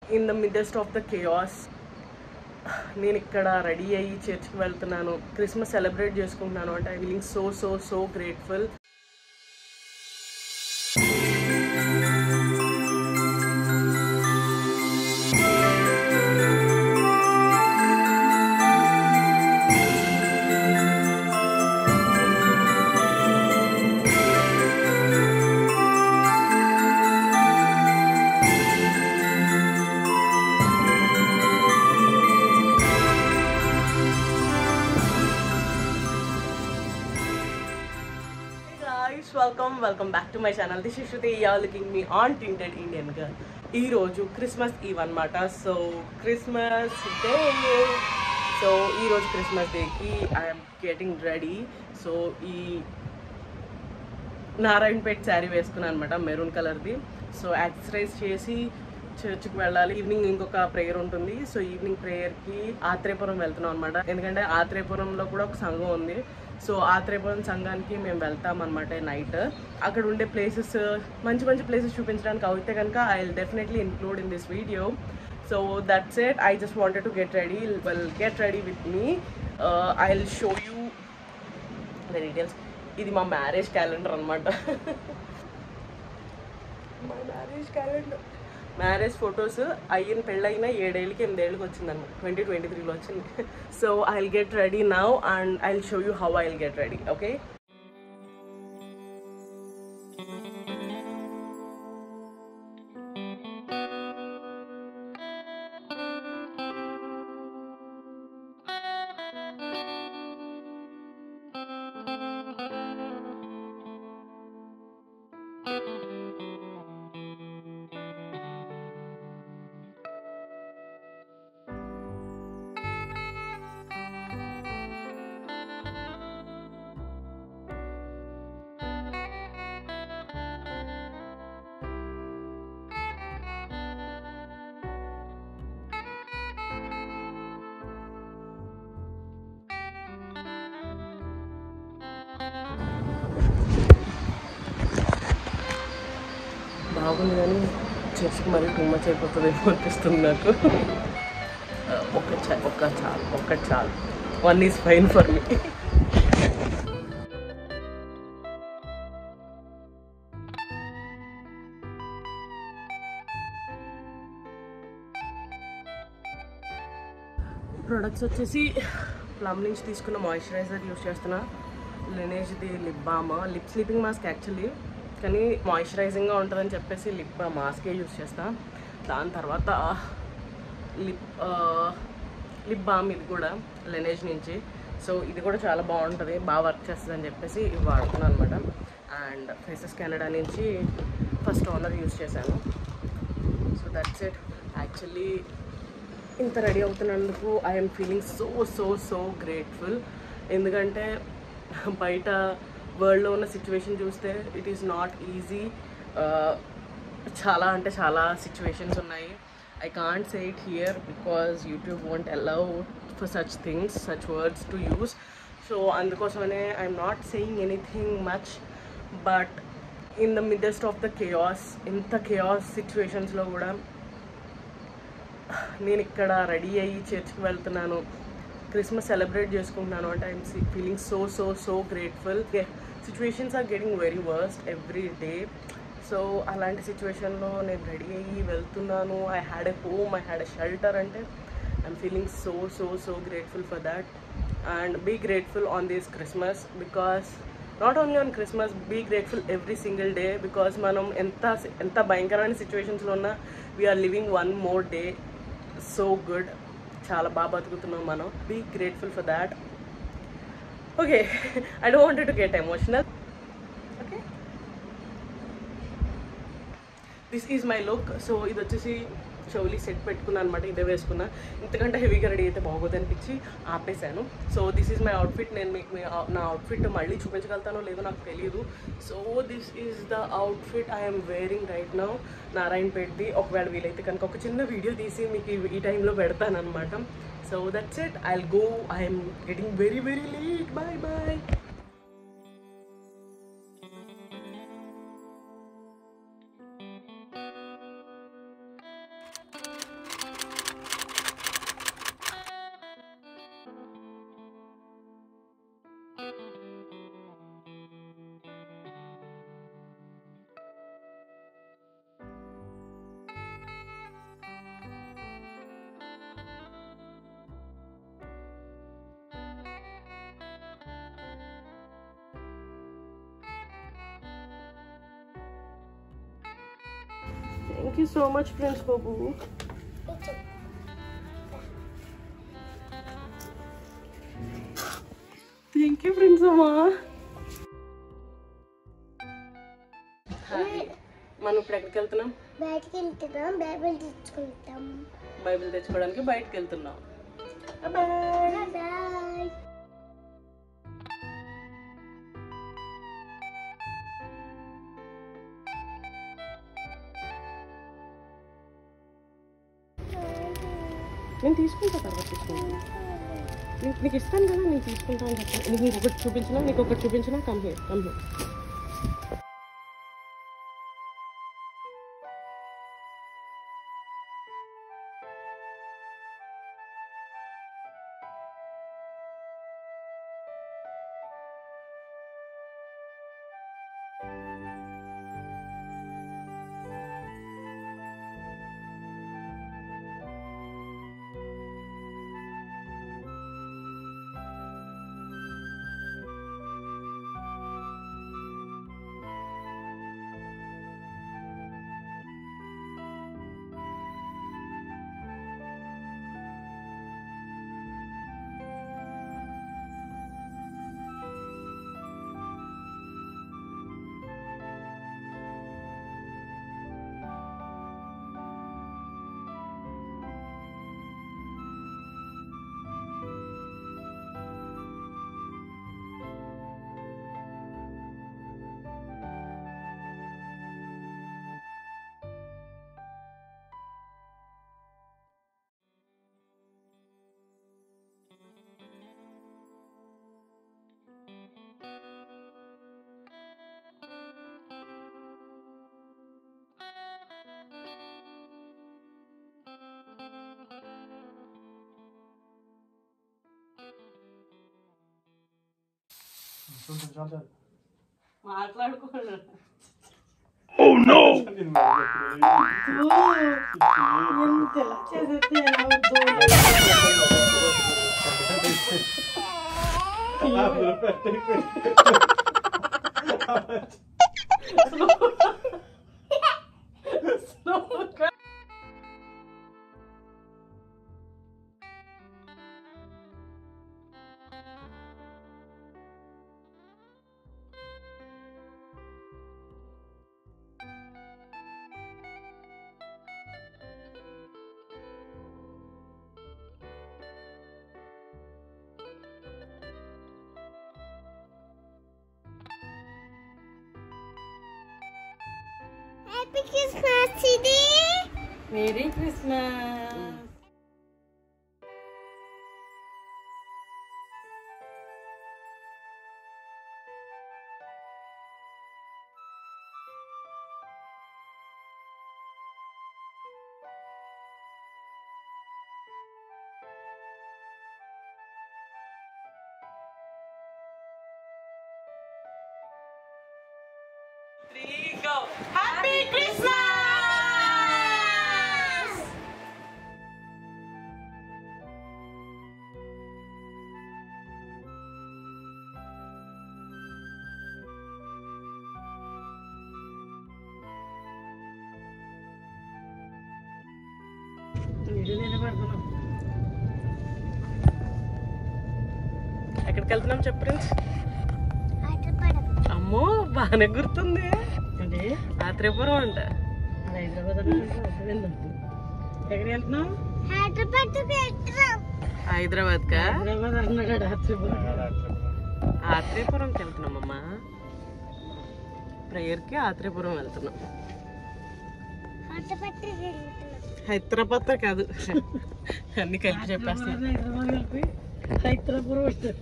In the midst of the chaos నేను ఇక్కడ ready అయ్యి చర్చ్కి వెళ్తున్నాను క్రిస్మస్ సెలబ్రేట్ చేసుకుంటున్నాను అంటే I feeling so so so grateful guys welcome welcome back to my channel this is Shruti you are looking me on tinted Indian girl ఈ రోజు Christmas ఈవ్ అనమాట సో క్రిస్మస్ డే సో ఈ రోజు Christmas డేకి I'm getting ready so ఈ నారాయణపేట్ శారీ వేసుకున్నాను అనమాట maroon కలర్ది సో ఎక్సర్సైజ్ చేసి చర్చ్కి వెళ్ళాలి ఈవినింగ్ ఇంకొక ప్రేయర్ ఉంటుంది సో ఈవినింగ్ ప్రేయర్కి ఆత్రేయపురం వెళ్తున్నాం అనమాట ఎందుకంటే ఆత్రేయపురంలో కూడా ఒక సంఘం ఉంది సో ఆత్రేయపురం సంఘానికి మేము వెళ్తాం అనమాట నైట్ అక్కడ ఉండే ప్లేసెస్ మంచి మంచి ప్లేసెస్ చూపించడానికి అయితే కనుక I will definitely include in this video so that's it I just wanted to get ready well get ready with me I will show you the details ఇది మా మ్యారేజ్ క్యాలెండర్ అనమాట మా marriage calendar marriage photos అయిన పెళ్ళైన ఏడేళ్ళకి ఎనిమిదేళ్ళకి వచ్చింది అనమాట twenty twenty త్రీలో వచ్చింది so I will get ready now and I will show you how I will get ready okay బాగుంది కానీ చర్చ్కి మరీ టూ మచ్ అయిపోతుందేమో అనిపిస్తుంది నాకు ఒక్క చాలు ఒక్క చాలు ఒక్క చాలు one is fine for me products వచ్చేసి ప్లమ్ నుంచి తీసుకున్న మాయిశ్చరైజర్ యూస్ చేస్తున్నా లెనేజ్ది lip balm lip sleeping mask actually కానీ మాయిశ్చరైజింగ్గా ఉంటుందని చెప్పేసి లిప్ మాస్కే యూస్ చేస్తా దాని తర్వాత లిప్ లిప్ బామ్ ఇది కూడా లెనేజ్ నుంచి సో ఇది కూడా చాలా బాగుంటుంది బాగా వర్క్ చేస్తుంది అని చెప్పేసి ఇవి వాడుతున్నాను అనమాట అండ్ ఫేసెస్ కెనడా నుంచి ఫస్ట్ ఓనర్ యూస్ చేశాను సో దట్స్ ఇట్ యాక్చువల్లీ ఇంత రెడీ అవుతున్నందుకు I'm feeling so so so grateful ఎందుకంటే బయట వరల్డ్లో ఉన్న సిచ్యువేషన్ చూస్తే ఇట్ ఈస్ నాట్ ఈజీ చాలా అంటే చాలా సిచ్యువేషన్స్ ఉన్నాయి I can't say it here because YouTube won't allow for such things such words to use so అందుకోసమనే I'm not saying anything much but in the midst of the chaos ఇంత chaos సిచ్యువేషన్స్లో కూడా నేను ఇక్కడ ready అయ్యి చర్చ్కి వెళ్తున్నాను Christmas celebrate చేసుకుంటున్నాను అంటే I'm feeling so so so grateful situations are getting very worst every day so అలాంటి సిచ్యువేషన్లో నేను రెడీ అయ్యి వెళ్తున్నాను I had a home I had a shelter అంటే I'm feeling so so so grateful for that and be grateful on this Christmas because not only on Christmas be grateful every single day because మనం ఎంత ఎంత భయంకరమైన సిచ్యువేషన్స్లో ఉన్నా we're living one more day so good చాలా బాగా బతుకుతున్నాం మనం be grateful for that okay I don't wanted to get emotional okay this is my look so ఇది వచ్చేసి చౌలీ సెట్ పెట్టుకున్నాను అనమాట ఇదే వేసుకున్నా ఇంతకంటే హెవీగా రెడీ అయితే బాగోదు అనిపించి ఆపేశాను so this is my outfit నేను మీకు మీ- నా అవుట్ఫిట్ మళ్ళీ చూపించగలుగుతానో లేదో నాకు తెలియదు so this is the outfit I'm wearing right now నారాయణపేట్ది ఒకవేళ వీలైతే కనుక ఒక చిన్న వీడియో తీసి మీకు ఈ- ఈ టైంలో పెడతాను అనమాట so that's it I go I'm getting very very late bye bye thank you so much friends బాబు థ్యాంక్ యూ ఫ్రెండ్స్ అమ్మా మనం ఇప్పుడు ఎక్కడికి వెళ్తున్నాం బయటికి వెళ్తున్నాం బైబిల్ తెచ్చుకుంటాం బైబిల్ తెచ్చుకోవడానికి బయటకు వెళ్తున్నాం బాయ్ నేను తీసుకుంటా తర్వాత తీసుకుంటాను నీకు నీకు ఇస్తాను కదా నేను తీసుకుంటాను అని చెప్పాను నీకు ఇంకొకటి చూపించినా నీకు ఒకటి చూపించినా కమ్ హియర్ కమ్ హియర్ మాట్లాడుకోండి హ్యాపీ క్రిస్మస్ ఇది మేరీ క్రిస్మస్ హ్యాపీ క్రిస్మస్ ఎక్కడికి వెళ్తున్నాం చెప్పు ఫ్రెండ్స్ ఆటపడం అమ్మో బాగానే గుర్తుంది అంటే ఆత్రేపురం అంట హైదరాబాద్ ఎక్కడికి వెళ్తున్నాం హైదరాబాద్ పెట్టడం హైదరాబాద్ కా హైదరాబాద్ అన్నాడు ఆత్రిపురం ఆత్రేయపురంకి వెళ్తున్నామమ్మా ప్రేయర్కి ఆత్రేయపురం వెళ్తున్నాం ఆటపట్టి తిరుగుతున్నాం హైదరాబాద్ కాదు అన్ని కలిపి చెప్పేస్తాను హైదరాబాద్ కలిపి హైదరాపురం వచ్చారు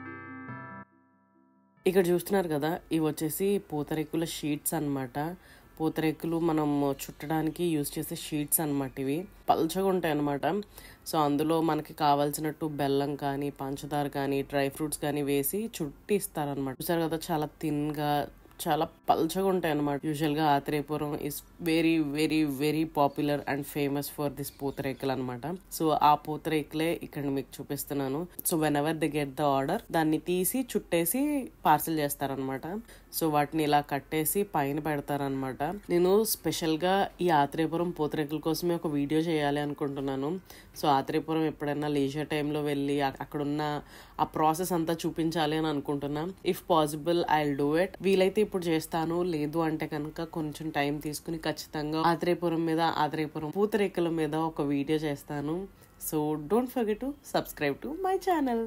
ఇక్కడ చూస్తున్నారు కదా ఇవి వచ్చేసి పూతరేకుల షీట్స్ అన్నమాట పూతరేకులు మనం చుట్టడానికి యూజ్ చేసే షీట్స్ అనమాట ఇవి పల్చగా ఉంటాయి అనమాట సో అందులో మనకి కావాల్సినట్టు బెల్లం కానీ పంచదార కానీ డ్రై ఫ్రూట్స్ కానీ వేసి చుట్టి ఇస్తారనమాట చూసారు కదా చాలా థిన్గా చాలా పల్చగా ఉంటాయి అనమాట యూజువల్గా Atreyapuram is very very very popular and famous for this పూతరేకులు అనమాట సో ఆ పూతరేకులే ఇక్కడ మీకు చూపిస్తున్నాను so whenever they get the order దాన్ని తీసి చుట్టేసి పార్సిల్ చేస్తారనమాట సో వాటిని ఇలా కట్టేసి పైన పెడతారనమాట నేను స్పెషల్గా ఈ ఆత్రేయపురం పూతరేకుల కోసమే ఒక వీడియో చేయాలి అనుకుంటున్నాను సో ఆత్రేయపురం ఎప్పుడైనా లీజర్ టైంలో వెళ్ళి అ- అక్కడున్న ఆ ప్రాసెస్ అంతా చూపించాలి అని అనుకుంటున్నా if possible I do it వీలైతే ఇప్పుడు చేస్తాను లేదు అంటే కనుక కొంచెం టైం తీసుకుని ఖచ్చితంగా ఆత్రేయపురం మీద ఆత్రేయపురం పూతరేకుల మీద ఒక వీడియో చేస్తాను so don't forget to subscribe to my channel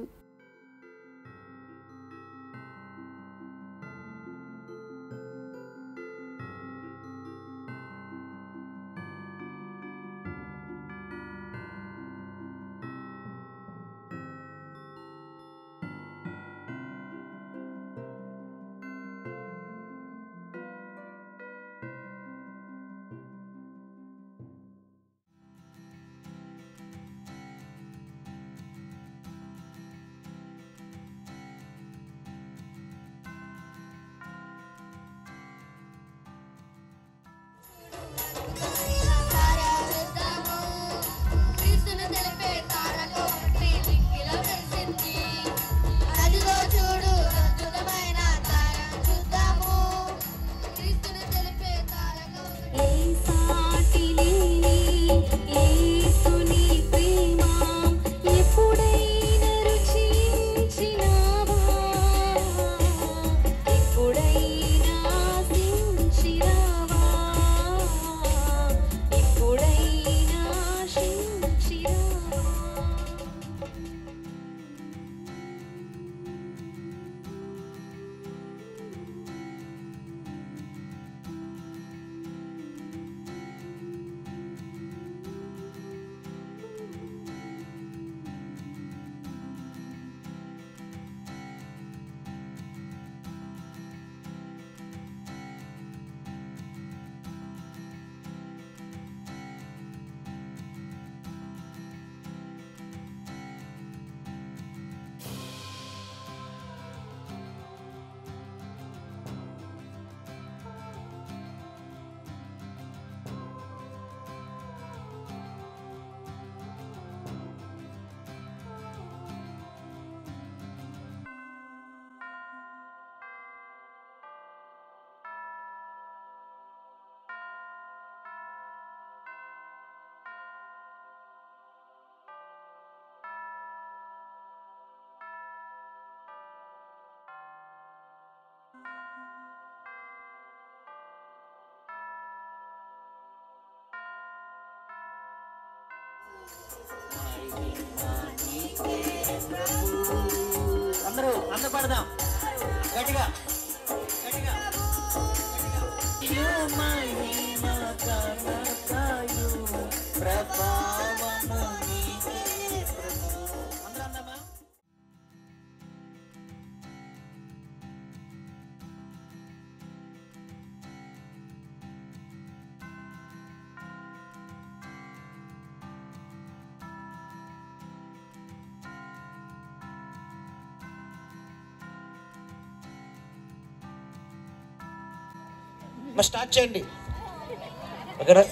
క్రీస్తును తెలిపే తారకం లింకిలో వెలిసింది. అదిగో చూడు అద్భుతమైన తార చూద్దాము క్రీస్తును తెలిపే తారకం ఏ సాటి లేని యేసుని ప్రేమ ఎప్పుడైనా రుచించినావా ఎప్పుడైనా ఆశించినావా ఎప్పుడైనా ఆశించినావా అందరూ అందరూ పడదాం గట్టిగా గట్టిగా ప్రభావము నీకే ప్రభు అందరూ అందమా మరి స్టార్ట్ చేయండి ఓకేనా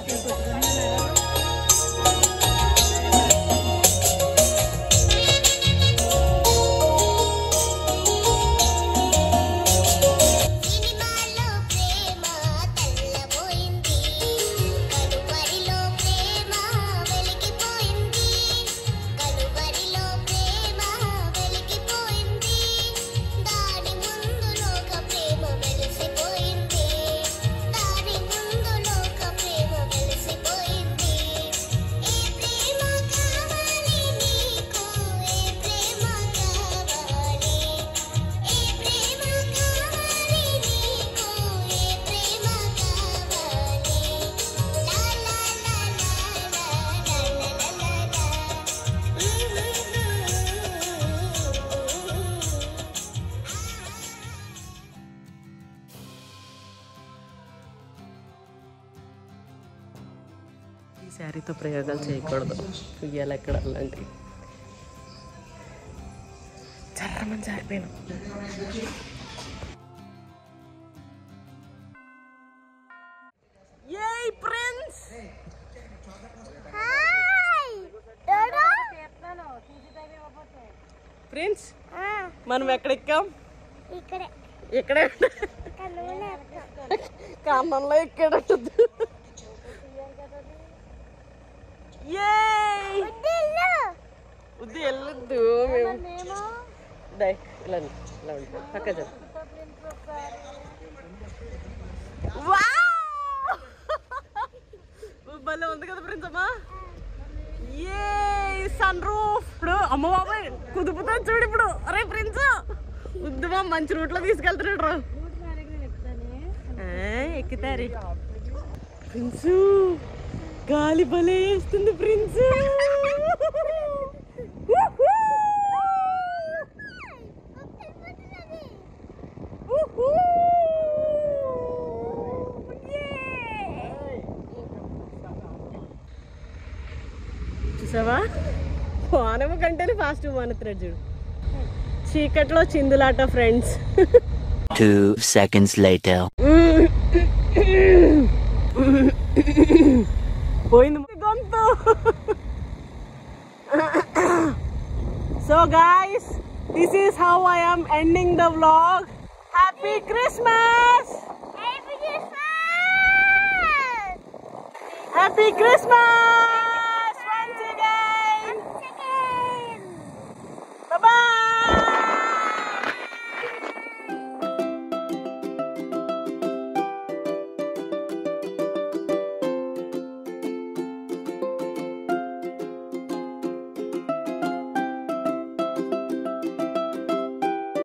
సినిమాలో ప్రేమ తెల్లబోయింది కలువరిలో ప్రేమ వెలిగిపోయింది కలువరిలో ప్రేమ వెలిగిపోయింది దాని ముందు లోక ప్రేమ వెలిసిపోయింది దాని ముందు లోక ప్రేమ వెలిసిపోయింది శారీతో ప్రయోగాలు చేయకూడదు ఉయ్యాల ఎక్కడ అలాంటివి చర్రమని జారిపోయాను ఏయ్ ప్రిన్స్ ప్రిన్స్ మనం ఎక్కడ ఎక్కాం ఇక్కడే ఇక్కడే కన్నులే కారణంలో ఎక్కడ ఏయ్ ఉద్ది వెళ్ళొద్దు మేము డై ఇలా ఉండు, ఇలా ఉండు. పక్క చెప్పు భలే ఉంది కదా ఫ్రెండ్స్ అమ్మా ఏ సన్ రూఫ్ ఇప్పుడు అమ్మ బాబాయ్ కుదుపుతా చూడు ఇప్పుడు అరే ప్రిన్స్ ఉద్దుమా మంచి రూట్లో తీసుకెళ్తున్నాడు రా ఎక్కుతారు ప్రిన్స్ గాలి భలే వేస్తుంది ప్రిన్స్ చూసావా వానమ కంటేనే ఫాస్ట్ మానుతున్నాడు చూడు చీకట్లో చిందులాట ఫ్రెండ్స్ Two seconds later. పోయింది గొంతు so guys this is how I am ending the vlog happy Christmas happy Christmas